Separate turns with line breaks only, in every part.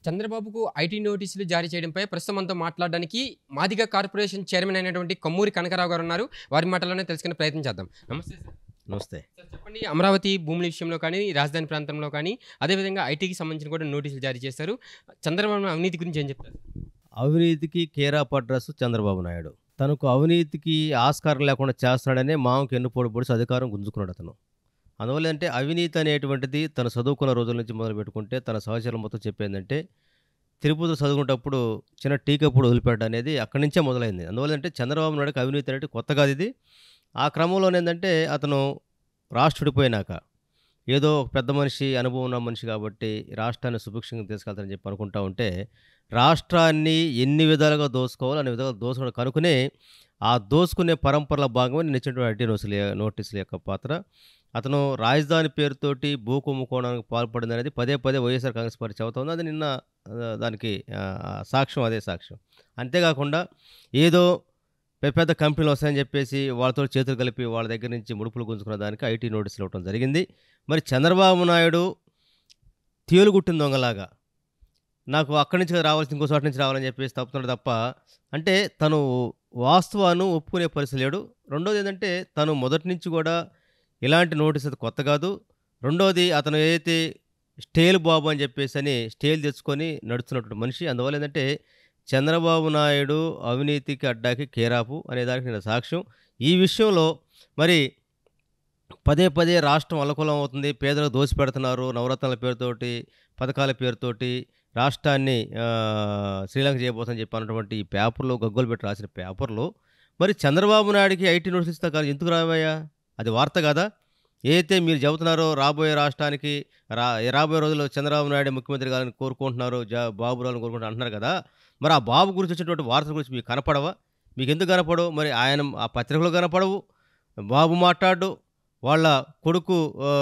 చంద్రబాబుకు ఐటీ నోటీసులు జారీ చేయడంపై ప్రస్తుతం మనతో మాట్లాడడానికి మాదిగ కార్పొరేషన్ చైర్మన్ అయినటువంటి కమ్మూరి కనకరావు గారు ఉన్నారు వారి మాటలోనే తెలుసుకునే ప్రయత్నం చేద్దాం నమస్తే సార్
నమస్తే
సార్ చెప్పండి అమరావతి భూముల విషయంలో కానీ రాజధాని ప్రాంతంలో కానీ అదేవిధంగా ఐటీకి సంబంధించిన కూడా నోటీసులు జారీ చేశారు చంద్రబాబు అవినీతి గురించి ఏం చెప్తారు
అవినీతికి కేరాప్ అడ్రస్ చంద్రబాబు నాయుడు తనకు అవినీతికి ఆస్కారం లేకుండా చేస్తాడనే మామకు ఎన్నుపోడు పొడిచి అధికారం గుంజుకున్నాడు అతను అందువల్ల అంటే అవినీతి అనేటువంటిది తను చదువుకున్న రోజుల నుంచి మొదలు పెట్టుకుంటే తన సహచరులు మొత్తం చెప్పేందంటే తిరుపతి చదువుకునేటప్పుడు చిన్న టీకప్పుడు వదిలిపెట్ట అనేది అక్కడి నుంచే మొదలైంది అందువల్ల అంటే చంద్రబాబు నాయుడుకి అవినీతి అనేది కొత్త కాదు ఇది ఆ క్రమంలో ఏంటంటే అతను రాష్ట్రుడిపోయినాక ఏదో ఒక పెద్ద మనిషి అనుభవం ఉన్న మనిషి కాబట్టి రాష్ట్రాన్ని సుభిక్షంగా తీసుకెళ్తారని చెప్పి అనుకుంటా ఉంటే రాష్ట్రాన్ని ఎన్ని విధాలుగా దోసుకోవాలో అన్ని విధాలుగా దోసుకోవడం కనుకునే ఆ దోసుకునే పరంపరలో భాగమే నేను ఇచ్చినటువంటి ఐటీ నోటీసుల నోటీసుల యొక్క పాత్ర అతను రాజధాని పేరుతోటి భూ కుంభకోణానికి పాల్పడింది అనేది పదే పదే వైఎస్ఆర్ కాంగ్రెస్ పార్టీ చెబుతోంది అది నిన్న ఆ, దానికి ఆ, సాక్ష్యం అదే సాక్ష్యం అంతేకాకుండా ఏదో పెద్ద పెద్ద కంపెనీలు వస్తాయని చెప్పేసి వాళ్ళతో చేతులు కలిపి వాళ్ళ దగ్గర నుంచి ముడుపులు గుంజుకున్న దానికి ఐటీ నోటీసులు ఇవ్వడం జరిగింది మరి చంద్రబాబు నాయుడు తేలుగుట్టిన దొంగలాగా నాకు అక్కడి నుంచి కదా రావాల్సి ఇంకో చోట నుంచి రావాలని చెప్పేసి తప్పుతున్నాడు తప్ప అంటే తను వాస్తవాన్ని ఒప్పుకునే పరిస్థితి లేడు రెండోది ఏంటంటే తను మొదటి నుంచి కూడా ఇలాంటి నోటీస్ అది కొత్త కాదు రెండోది అతను ఏదైతే స్టేల్ బాబు అని చెప్పేసి అని స్టేల్ తెచ్చుకొని నడుస్తున్నటువంటి మనిషి అందువల్ల ఏంటంటే చంద్రబాబు నాయుడు అవినీతికి అడ్డాకి కేరాపు అనే దానికి నేను సాక్ష్యం ఈ విషయంలో మరి పదే పదే రాష్ట్రం అల్లకొలం అవుతుంది పేదలకు దోసి పెడుతున్నారు నవరత్నాల పేరుతోటి పథకాల పేరుతోటి రాష్ట్రాన్ని ఆ, శ్రీలంక చేయబోతుందని చెప్పి అన్నటువంటి ఈ పేపర్లో గగ్గోలు పెట్టి రాసిన పేపర్లో మరి చంద్రబాబు నాయుడికి ఐటీ నోటీస్ ఇస్తా కాదు ఎందుకు రావయ్యా అది వార్త కదా ఏదైతే మీరు చెబుతున్నారో రాబోయే రాష్ట్రానికి రా రాబోయే రోజుల్లో చంద్రబాబు నాయుడు ముఖ్యమంత్రి గారిని కోరుకుంటున్నారు జా బాబు రావుని కోరుకుంటున్నారు అంటున్నారు కదా మరి ఆ బాబు గురించి వచ్చినటువంటి వార్తల గురించి మీకు కనపడవా మీకు ఎందుకు కనపడవు మరి ఆయన ఆ పత్రికలు కనపడవు బాబు మాట్లాడు వాళ్ళ కొడుకు ఆ,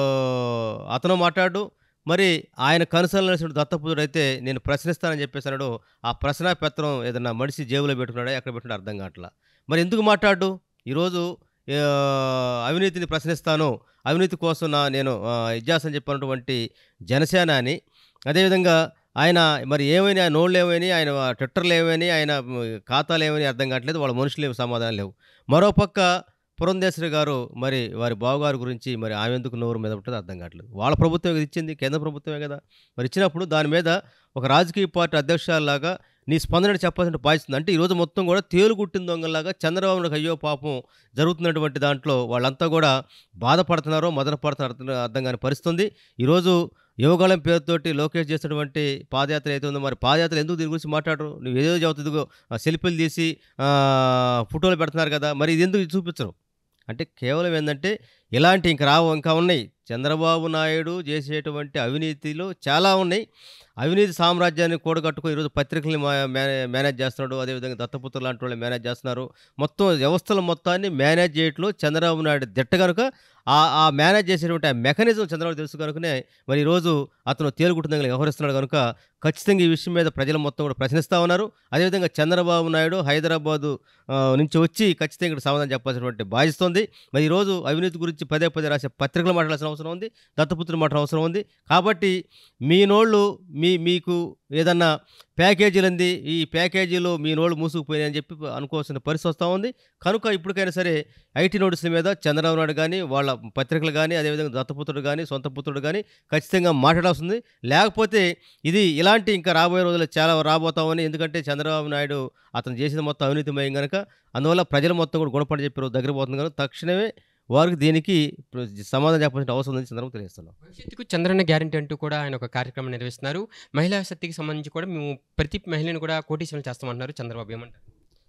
అతను మాట్లాడు మరి ఆయన కనుసలు దత్తపుత్రుడు అయితే నేను ప్రశ్నిస్తానని చెప్పేసి అన్నాడు ఆ ప్రశ్న పత్రం ఏదన్నా మనిషి జేబులో పెట్టుకున్నాడా ఎక్కడ పెట్టుకున్నా అర్థం కావట్లా మరి ఎందుకు మాట్లాడు ఈరోజు ఆ, అవినీతిని ప్రశ్నిస్తాను అవినీతి కోసం నా నేను ఆ, ఇది చేస్తానని చెప్పినటువంటి జనసేనాని అదేవిధంగా ఆయన మరి ఏమైనా ఆయన నోళ్ళు ఏమైనా ఆయన ట్విట్టర్లు ఏమైనా ఆయన మ్, ఖాతాలు ఏమైనా అర్థం కావట్లేదు వాళ్ళ మనుషులు ఏమి సమాధానం లేవు మరోపక్క పురంధేశ్వరి గారు మరి వారి బావగారు గురించి మరి ఆమె ఎందుకు నోరు మీద ఉంటుందో అర్థం కావట్లేదు వాళ్ళ ప్రభుత్వం కదా ఇచ్చింది కేంద్ర ప్రభుత్వమే కదా మరి ఇచ్చినప్పుడు దాని మీద ఒక రాజకీయ పార్టీ అధ్యక్షులాగా నీ స్పందన చెప్పాల్సిన బాధ్యత అంటే ఈరోజు మొత్తం కూడా తేలుగుట్టిన దొంగలాగా చంద్రబాబు నాయుడు అయ్యో పాపం జరుగుతున్నటువంటి దాంట్లో వాళ్ళంతా కూడా బాధపడుతున్నారో మదన పడుతున్నారో అర్థం అర్థం కాని పరిస్థితి ఉంది ఈరోజు యువగళం పేరుతోటి లోకేష్ చేసినటువంటి పాదయాత్ర అయితే ఉందో మరి పాదయాత్ర ఎందుకు దీని గురించి మాట్లాడరు నువ్వు ఏదో చదువుతుందిగో సెల్ఫీలు తీసి ఆ, ఫోటోలు పెడుతున్నారు కదా మరి ఇది ఎందుకు చూపించరు అంటే కేవలం ఏంటంటే ఇలాంటి ఇంక రావు ఇంకా ఉన్నాయి చంద్రబాబు నాయుడు చేసేటువంటి అవినీతిలో చాలా ఉన్నాయి అవినీతి సామ్రాజ్యాన్ని కూడగట్టుకుని ఈరోజు పత్రికల్ని మా- మేనే- మేనేజ్ చేస్తున్నాడు అదేవిధంగా దత్తపుత్రులు లాంటి వాళ్ళు మేనేజ్ చేస్తున్నారు మొత్తం వ్యవస్థల మొత్తాన్ని మేనేజ్ చేయట్లో చంద్రబాబు నాయుడు దిట్ట కనుక ఆ ఆ మేనేజ్ చేసేటువంటి ఆ మెకానిజం చంద్రబాబు తెలుసు కనుకనే మరి ఈరోజు అతను తేలుగుట్టుదంగా వ్యవహరిస్తున్నాడు కనుక ఖచ్చితంగా ఈ విషయం మీద ప్రజలు మొత్తం కూడా ప్రశ్నిస్తూ ఉన్నారు అదేవిధంగా చంద్రబాబు నాయుడు హైదరాబాదు ఆ, నుంచి వచ్చి ఖచ్చితంగా ఇక్కడ సమాధానం చెప్పాల్సినటువంటి బాధ్యస్తుంది మరి ఈరోజు అవినీతి గురించి పదే పదే రాసే పత్రికలు మాట్లాడాల్సిన అవసరం ఉంది దత్తపుత్రులు మాట్లాడాల్సిన అవసరం ఉంది కాబట్టి మీ నోళ్ళు మీ మీకు ఏదన్నా ప్యాకేజీలు అంది ఈ ప్యాకేజీలో మీ నోళ్ళు మూసుకుపోయినాయని చెప్పి అనుకోవాల్సిన పరిస్థితి వస్తూ ఉంది కనుక ఇప్పటికైనా సరే ఐటీ నోటీసుల మీద చంద్రబాబు నాయుడు కానీ వాళ్ళ పత్రికలు కానీ అదేవిధంగా దత్తపుత్రుడు కానీ సొంత పుత్రుడు కానీ ఖచ్చితంగా మాట్లాడాల్సింది లేకపోతే ఇది ఇలాంటి ఇంకా రాబోయే రోజుల్లో చాలా రాబోతామని ఎందుకంటే చంద్రబాబు నాయుడు అతను చేసిన మొత్తం అవినీతిమయం కనుక అందువల్ల ప్రజలు మొత్తం కూడా గుణపడి చెప్పి రోజు దగ్గర పోతుంది కనుక తక్షణమే వారికి దీనికి సమాధానం చెప్పాల్సిన అవసరం ఉందని సందర్భంగా తెలియజేస్తున్నాం
భవిష్యత్తుకు చంద్రన్న గ్యారంటీ అంటూ కూడా ఆయన ఒక కార్యక్రమం నిర్వహిస్తున్నారు మహిళా శక్తికి సంబంధించి కూడా మేము ప్రతి మహిళను కూడా కోటీశ్వరం చేస్తామంటున్నారు చంద్రబాబు ఏమంటారు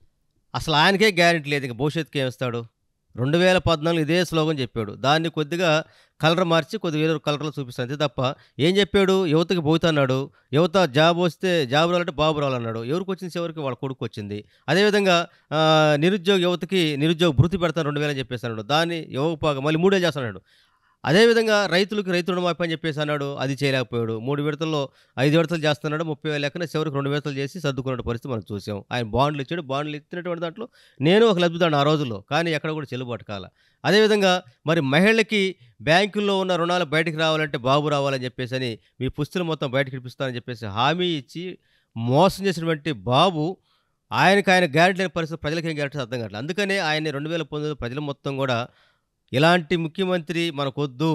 అసలు ఆయనకే గ్యారెంటీ లేదు ఇంకా భవిష్యత్తుకి ఏమిస్తాడు రెండు వేల పద్నాలుగు ఇదే స్లోగన్ చెప్పాడు దాన్ని కొద్దిగా కలర్ మార్చి కొద్దిగా వేరే కలర్లో చూపిస్తాను అంతే తప్ప ఏం చెప్పాడు యువతకి పోతా అన్నాడు యువత జాబ్ వస్తే జాబ్ రావాలంటే బాబు రావాలన్నాడు ఎవరికి వచ్చింది చివరికి వాళ్ళ కొడుకు వచ్చింది అదేవిధంగా ఆ, నిరుద్యోగ యువతకి నిరుద్యోగ భృతి పెడతాను రెండు వేలని చెప్పేసి అన్నాడు దాన్ని యువక మళ్ళీ మూడేళ్ళు చేస్తున్నాడు అదేవిధంగా రైతులకు రైతు రుణమాఫీ అని చెప్పేసి అన్నాడు అది చేయలేకపోయాడు మూడు విడతల్లో ఐదు విడతలు చేస్తున్నాడు ముప్పై వేల లెక్కన చివరికి రెండు విడతలు చేసి సర్దుకున్న పరిస్థితి మనం చూసాం ఆయన బాండ్లు ఇచ్చాడు బాండ్లు ఇచ్చినటువంటి దాంట్లో నేను ఒక లబ్ధిదాను ఆ రోజుల్లో కానీ ఎక్కడ కూడా చెల్లుబాటు కాల అదేవిధంగా మరి మహిళలకి బ్యాంకుల్లో ఉన్న రుణాలు బయటికి రావాలంటే బాబు రావాలని చెప్పేసి అని మీ పుస్తులు మొత్తం బయటకు ఇప్పిస్తానని చెప్పేసి హామీ ఇచ్చి మోసం చేసినటువంటి బాబు ఆయనకు ఆయన గ్యారెంటీ లేని పరిస్థితి ప్రజలకు ఏం గ్యారెంటీ అర్థం కావట్లేదు అందుకనే ఆయన రెండు వేల పంతొమ్మిది ప్రజలు మొత్తం కూడా ఇలాంటి ముఖ్యమంత్రి మనకొద్దు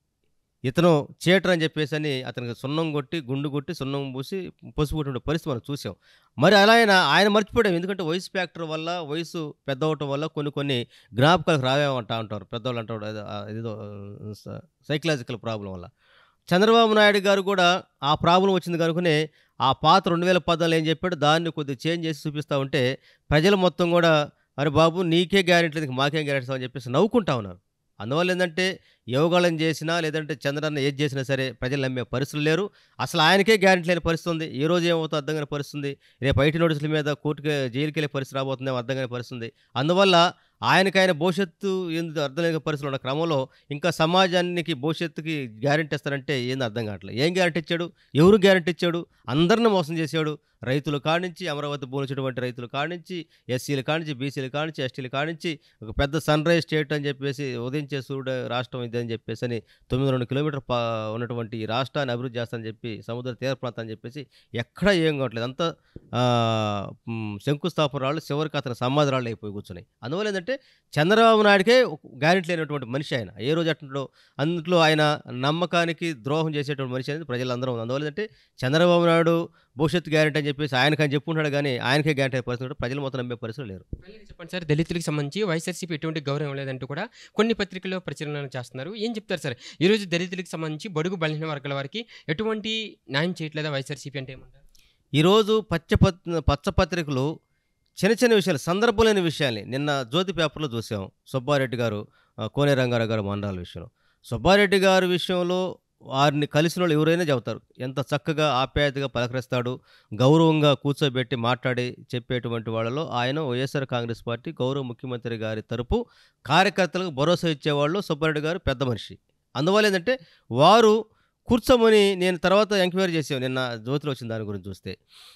ఇతను చేటర్ అని చెప్పేసి అని అతనికి సున్నం కొట్టి గుండు కొట్టి సున్నం పూసి పసుపు కొట్టిన పరిస్థితి మనం చూసాం మరి అలా ఆయన ఆయన మర్చిపోయాం ఎందుకంటే వయసు ఫ్యాక్టర్ వల్ల వయసు పెద్ద అవటం వల్ల కొన్ని కొన్ని జ్ఞాపకాలకు రావేమంటా ఉంటారు పెద్దవాళ్ళు అంటారు ఏదో- ఏదో సైకలాజికల్ ప్రాబ్లం వల్ల చంద్రబాబు నాయుడు గారు కూడా ఆ ప్రాబ్లం వచ్చింది కనుకనే ఆ పాత రెండు వేల పద్నాలుగు ఏం చెప్పాడు దాన్ని కొద్దిగా చేంజ్ చేసి చూపిస్తూ ఉంటే ప్రజలు మొత్తం కూడా అరే బాబు నీకే గ్యారెంటీ లేదు మాకేం గ్యారెంటీ అని చెప్పేసి నవ్వుకుంటా ఉన్నారు అందువల్ల ఏంటంటే యోగాలను చేసినా లేదంటే చంద్రన్న ఏది చేసినా సరే ప్రజలు నమ్మే పరిస్థితులు లేరు అసలు ఆయనకే గ్యారెంటీ లేని పరిస్థితి ఉంది ఈ రోజు ఏమవుతుందో అర్థం కాని పరిస్థితి ఉంది రేపు ఐటీ నోటీసుల మీద కోర్టుకి జైలుకి వెళ్ళే పరిస్థితి రాబోతుందేమో అర్థం కాని పరిస్థితి ఉంది అందువల్ల ఆయనకైన భవిష్యత్తు ఎందుకు అర్థం లేని పరిస్థితులు ఉన్న క్రమంలో ఇంకా సమాజానికి భవిష్యత్తుకి గ్యారెంటీ ఇస్తారంటే ఏంది అర్థం కావట్లేదు ఏం గ్యారెంటీ ఇచ్చాడు ఎవరు గ్యారెంటీ ఇచ్చాడు అందరిని మోసం చేశాడు రైతులు కానించి అమరావతి భూమించినటువంటి రైతులు కానించి ఎస్సీలు కానించి బీసీలు కానించి ఎస్టీలు కానించి ఒక పెద్ద సన్ రైజ్ స్టేట్ అని చెప్పేసి ఉదయించే సూర్యుడు రాష్ట్రం ఇది అని చెప్పేసి అని తొమ్మిది రెండు కిలోమీటర్ పా ఉన్నటువంటి ఈ రాష్ట్రాన్ని అభివృద్ధి చేస్తానని చెప్పి సముద్ర తీర ప్రాంతం అని చెప్పేసి ఎక్కడా ఏం కావట్లేదు అంతా ఆ, మ్, శంకుస్థాపన రాళ్ళు చివరికి అతని సమాధి రాళ్ళు అయిపోయి కూర్చున్నాయి అందువల్ల ఏంటంటే చంద్రబాబు నాయుడికే గ్యారెంటీ లేనటువంటి మనిషి ఆయన ఏ రోజు అట్లా అందులో ఆయన నమ్మకానికి ద్రోహం చేసేటువంటి మనిషి అనేది ప్రజలందరూ ఉంది అందువల్ల ఏంటంటే చంద్రబాబు నాయుడు భవిష్యత్తు గ్యారెంటీ అని చెప్పేసి ఆయనకి అని చెప్పుకుంటాడు కానీ ఆయనకే గ్యారెంటీ అయ్యే పరిస్థితి ఉంటే ప్రజలు మొత్తం నమ్మే పరిస్థితులు లేరు
ఫైనల్గా చెప్పండి సార్ దళితులకు సంబంధించి వైఎస్ఆర్సీపీ ఎటువంటి గౌరవం లేదంటూ కూడా కొన్ని పత్రికల్లో ప్రచురణ చేస్తున్నారు ఏం చెప్తారు సార్ ఈరోజు దళితులకు సంబంధించి బడుగు బలహీన వర్గాల వారికి ఎటువంటి న్యాయం చేయట్లేదా వైఎస్ఆర్సీపీ అంటే ఏమంటారు
ఈరోజు పచ్చ పత్ పచ్చ పత్రికలు చిన్న చిన్న విషయాలు సందర్భం లేని విషయాల్ని నిన్న జ్యోతి పేపర్లో చూసాం సుబ్బారెడ్డి గారు ఆ, కోనే రంగారావు గారు మండలాల విషయంలో సుబ్బారెడ్డి గారి విషయంలో వారిని కలిసిన వాళ్ళు ఎవరైనా చెబుతారు ఎంత చక్కగా ఆప్యాయతగా పలకరిస్తాడు గౌరవంగా కూర్చోబెట్టి మాట్లాడి చెప్పేటువంటి వాళ్ళలో ఆయన వైఎస్ఆర్ కాంగ్రెస్ పార్టీ గౌరవ ముఖ్యమంత్రి గారి తరపు కార్యకర్తలకు భరోసా ఇచ్చేవాళ్ళు సుబ్బారెడ్డి గారు పెద్ద మనిషి అందువల్ల ఏంటంటే వారు కూర్చోమని నేను తర్వాత ఎంక్వైరీ చేసాను నిన్న జ్యోతిలో వచ్చిన దాని గురించి చూస్తే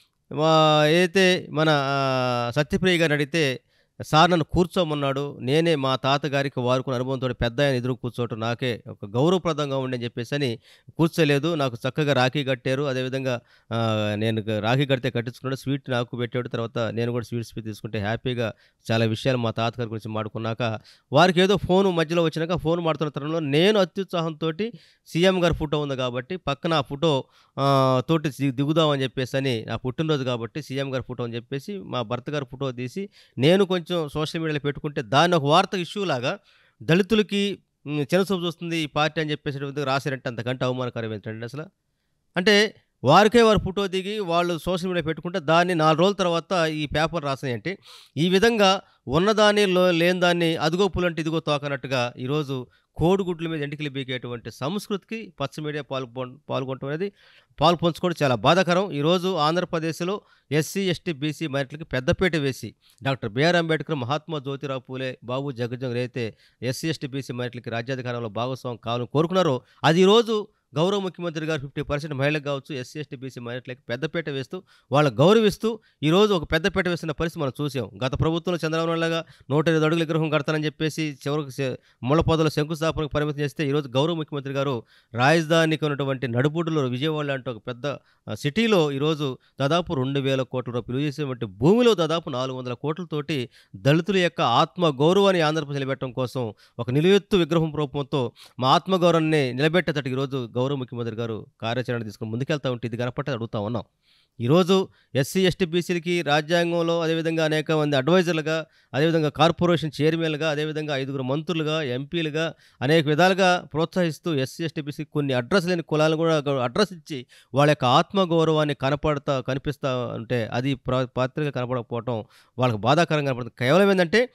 మా ఏదైతే మన ఆ, సత్యప్రియ గారిని అడిగితే సార్ నన్ను కూర్చోమన్నాడు నేనే మా తాతగారికి వారుకున్న అనుభవంతో పెద్ద ఆయన ఎదురు కూర్చోవటం నాకే ఒక గౌరవప్రదంగా ఉండని చెప్పేసి అని కూర్చోలేదు నాకు చక్కగా రాఖీ కట్టారు అదేవిధంగా ఆ, నేను గ- రాఖీ కడితే కట్టించుకున్నాడు స్వీట్ నాకు పెట్టాడు తర్వాత నేను కూడా స్వీట్స్ తీసుకుంటే హ్యాపీగా చాలా విషయాలు మా తాతగారి గురించి మాడుకున్నాక వారికి ఏదో ఫోన్ మధ్యలో వచ్చినాక ఫోన్ మాడుతున్న తరుణంలో నేను అత్యుత్సాహంతో సీఎం గారి ఫోటో ఉంది కాబట్టి పక్కన ఆ ఫోటో ఆ, తోటి ది- దిగుదామని చెప్పేసి అని నా పుట్టినరోజు కాబట్టి సీఎం గారి ఫోటో అని చెప్పేసి మా భర్త గారి ఫోటో తీసి నేను కొంచెం సోషల్ మీడియాలో పెట్టుకుంటే దాన్ని ఒక వార్త ఇష్యూ లాగా దళితులకి మ్, చిన్నచూపు చూస్తుంది ఈ పార్టీ అని చెప్పేసి రాశారంటే అంతకంటే అవమానకరం ఏంటంటే అసలు అంటే వారికే వారు ఫోటో దిగి వాళ్ళు సోషల్ మీడియా పెట్టుకుంటే దాన్ని నాలుగు రోజుల తర్వాత ఈ పేపర్ రాసినాయి అంటే ఈ విధంగా ఉన్నదాన్ని లో లేని దాన్ని అదిగో పులంటే ఇదిగో తోకనట్టుగా ఈరోజు కోడిగుడ్ల మీద ఎంటికలు బీకేటువంటి సంస్కృతికి పచ్చ మీడియా పాల్గొ పాల్గొనడం అనేది పాలు పంచుకోవడం చాలా బాధాకరం ఈరోజు ఆంధ్రప్రదేశ్లో ఎస్సీ ఎస్టీ బీసీ మైనార్టీలకు పెద్దపీట వేసి డాక్టర్ బిఆర్ అంబేద్కర్ మహాత్మా జ్యోతిరావు పూలే బాబు జగజ్జంగ్ అయితే ఎస్సీ ఎస్టీ బీసీ మైనార్టీలకి రాజ్యాధికారంలో భాగస్వామ్యం కావాలని కోరుకున్నారో అది ఈరోజు గౌరవ ముఖ్యమంత్రి గారు ఫిఫ్టీ పర్సెంట్ మహిళలకు కావచ్చు ఎస్సీ ఎస్టీ బీసీ మైనార్టీలకు పెద్దపీట వేస్తూ వాళ్ళ గౌరవిస్తూ ఈరోజు ఒక పెద్దపీట వేస్తున్న పరిస్థితి మనం చూసాం గత ప్రభుత్వంలో చంద్రబాబు నాయుడు లాగా నూట ఇరవై అడుగుల విగ్రహం కడతానని చెప్పేసి చివరికి శ- ముళ్ళ పొదల శంకుస్థాపనకు పరిమితం చేస్తే ఈరోజు గౌరవ ముఖ్యమంత్రి గారు రాజధానికి ఉన్నటువంటి నడుబుడులో విజయవాడ లాంటి ఒక పెద్ద ఆ, సిటీలో ఈరోజు దాదాపు రెండు వేల కోట్ల రూపాయలు విలువ చేసినటువంటి భూమిలో దాదాపు నాలుగు వందల కోట్లతోటి దళితుల యొక్క ఆత్మ గౌరవాన్ని ఆంధ్రప్రదేశ్ నిలబెట్టడం కోసం ఒక నిలువెత్తు విగ్రహం రూపంతో మా ఆత్మగౌరవాన్ని నిలబెట్టేటట్టు ఈరోజు గౌరవ ముఖ్యమంత్రి గారు కార్యాచరణ తీసుకుని ముందుకెళ్తా ఉంటే ఇది కనపట్టే అడుగుతా ఉన్నాం ఈరోజు ఎస్సీ ఎస్టీ బీసీలకి రాజ్యాంగంలో అదేవిధంగా అనేక మంది అడ్వైజర్లుగా అదేవిధంగా కార్పొరేషన్ చైర్మన్లుగా అదేవిధంగా ఐదుగురు మంత్రులుగా ఎంపీలుగా అనేక విధాలుగా ప్రోత్సహిస్తూ ఎస్సీ ఎస్టీ బీసీ కొన్ని అడ్రస్ లేని కులాలను కూడా అడ్రస్ ఇచ్చి వాళ్ళ యొక్క ఆత్మగౌరవాన్ని కనపడతా కనిపిస్తూ ఉంటే అది ప్ర- పత్రిక కనపడకపోవటం వాళ్ళకి బాధాకరంగా కనపడుతుంది కేవలం ఏంటంటే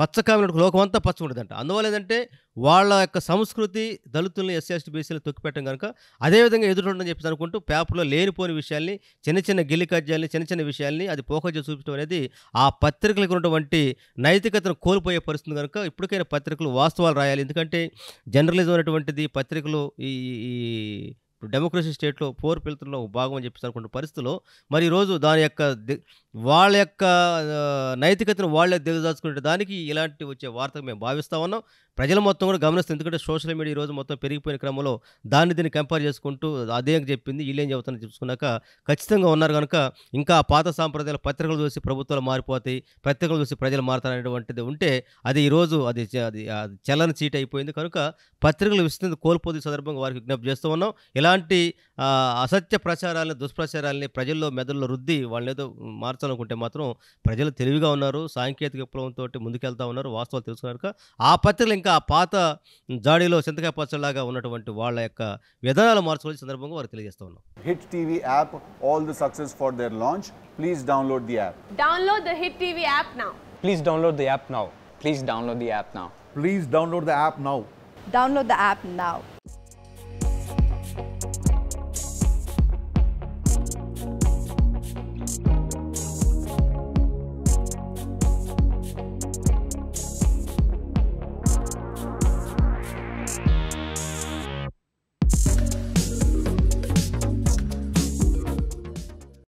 పచ్చకామినట్టు లోకం అంతా పచ్చ ఉండదంట అందువల్ల ఏంటంటే వాళ్ళ యొక్క సంస్కృతి దళితుల్ని ఎస్సీ ఎస్టీ బీసీలు తొక్కిపెట్టడం కనుక అదేవిధంగా ఎదురుండని చెప్పి అనుకుంటూ పేపర్లో లేనిపోని విషయాల్ని చిన్న చిన్న గిల్లి కజ్జాల్ని చిన్న చిన్న విషయాల్ని అది పోకజ చూపించడం అనేది ఆ పత్రికలకు ఉన్నటువంటి నైతికతను కోల్పోయే పరిస్థితి కనుక ఇప్పటికైనా పత్రికలు వాస్తవాలు రాయాలి ఎందుకంటే జర్నలిజం అనేటువంటిది పత్రికలు ఈ ఈ డెమోక్రసీ స్టేట్లో పోర్ పిలుతుల్లో భాగం అని చెప్పి అనుకున్న పరిస్థితిలో మరి ఈరోజు దాని యొక్క ది- వాళ్ళ యొక్క ఆ, నైతికతను వాళ్ళే దిగజార్చుకునే దానికి ఇలాంటి వచ్చే వార్తకు మేము భావిస్తా ఉన్నాం ప్రజలు మొత్తం కూడా గమనిస్తుంది ఎందుకంటే సోషల్ మీడియా ఈరోజు మొత్తం పెరిగిపోయిన క్రమంలో దాన్ని దీన్ని కంపేర్ చేసుకుంటూ అదే చెప్పింది వీళ్ళేం చెబుతారని తెలుసుకున్నాక ఖచ్చితంగా ఉన్నారు కనుక ఇంకా ఆ పాత సాంప్రదాయాల పత్రికలు చూసి ప్రభుత్వాలు మారిపోతాయి పత్రికలు చూసి ప్రజలు మారుతారనేటువంటిది ఉంటే అది ఈరోజు అది చ- అది అది చల్లని చీట అయిపోయింది కనుక పత్రికలు విస్తృతి కోల్పోతే ఈ సందర్భంగా వారికి విజ్ఞప్తి చేస్తూ ఉన్నాం ఇలాంటి ఆ, అసత్య ప్రచారాలని దుష్ప్రచారాలని ప్రజల్లో మెదడులో రుద్ది వాళ్ళని ఏదో మార్చాలనుకుంటే మాత్రం ప్రజలు తెలివిగా ఉన్నారు సాంకేతిక విప్లవంతో ముందుకెళ్తా ఉన్నారు వాస్తవాలు తెలుసుకున్నారు కనుక ఆ పత్రికలు ఇంకా ఆ పాత జాడీలో చింతకాయ పచ్చలాగా ఉన్నటువంటి వాళ్ళ యొక్క విధానాలు మార్చుకోవాల్సిన సందర్భంగా వారికి తెలియజేస్తూ ఉన్నాం
Hit TV app, all the success for their launch. Please download the app.
Download the Hit TV app now.
Please download the app now.
Please download the app now.
Please download the app now.
Download the app now.